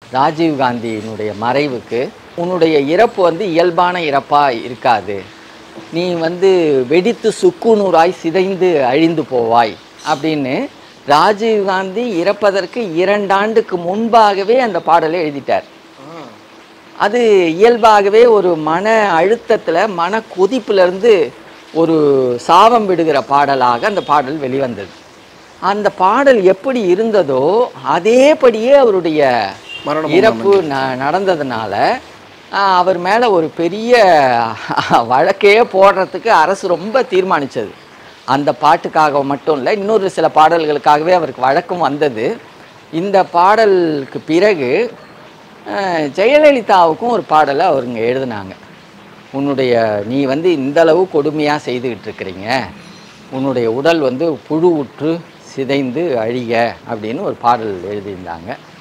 ராஜீவ் காந்தியினுடைய மறைவுக்கு உன்னுடைய இறப்பு வந்து இயல்பான இறப்பாக இருக்காது நீ வந்து வெடித்து சுக்குநூறாய் சிதைந்து அழிந்து போவாய் அப்படின்னு ராஜீவ் காந்தி இறப்பதற்கு இரண்டாண்டுக்கு முன்பாகவே அந்த பாடலை எழுதிட்டார் அது இயல்பாகவே ஒரு மன அழுத்தத்தில் மன கொதிப்பிலிருந்து ஒரு சாபம் விடுகிற பாடலாக அந்த பாடல் வெளிவந்தது அந்த பாடல் எப்படி இருந்ததோ அதேபடியே அவருடைய மரணம் இறப்பு ந- நடந்ததுனால ஆஹ், அவர் மேலே ஒரு பெரிய வழக்கையே போடுறதுக்கு அரசு ரொம்ப தீர்மானிச்சது அந்த பாட்டுக்காக மட்டும் இல்லை இன்னொரு சில பாடல்களுக்காகவே அவருக்கு வழக்கும் வந்தது இந்த பாடலுக்கு பிறகு அஹ், ஜெயலலிதாவுக்கும் ஒரு பாடலை அவருங்க எழுதினாங்க உன்னுடைய நீ வந்து இந்த அளவு கொடுமையாக செய்துக்கிட்டு இருக்கிறீங்க உன்னுடைய உடல் வந்து புழு உற்று சிதைந்து அழிக அப்படின்னு ஒரு பாடல் எழுதியிருந்தாங்க